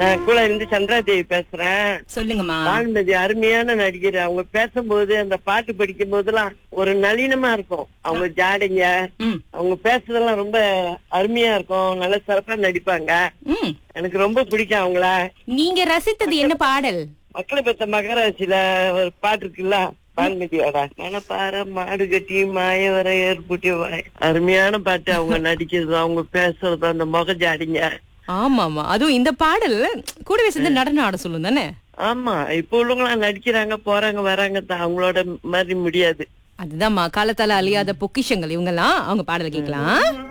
நான் கூட இருந்து சந்திராதேவி பேசுறேன் சொல்லுங்கம்மா பானுமதி அருமையான நடிகர் அவங்க பேசும்போது அந்த பாட்டு படிக்கும் போதெல்லாம் ஒரு நளினமா இருக்கும் அவங்க ஜாடைங்க ம் அவங்க பேசுறதெல்லாம் ரொம்ப அருமையா இருக்கும் நல்ல சிறப்பா நடிப்பாங்க ம் எனக்கு ரொம்ப பிடிக்கும் அவங்கள நீங்க ரசித்தது என்ன பாடல் மக்களை பெத்த மகராசியில ஒரு பாட்டு இருக்குல்ல பான்மதியோட மனப்பாற மாடு கட்டி மாய வர ஏற்புட்டி வாய் அருமையான பாட்டு அவங்க நடிக்கிறது அவங்க பேசுறது அந்த முக ஜாடிங்க ஆமாமா அதுவும் இந்த பாடல் கூடவே சேர்ந்து நடனம் ஆட சொல்லும் தானே ஆமா இப்ப உள்ளவங்களாம் நடிக்கிறாங்க போறாங்க வராங்க தான் அவங்களோட மாதிரி முடியாது அதுதான்மா காலத்தால அழியாத பொக்கிஷங்கள் இவங்கெல்லாம் அவங்க பாடல் கேட்கலாம்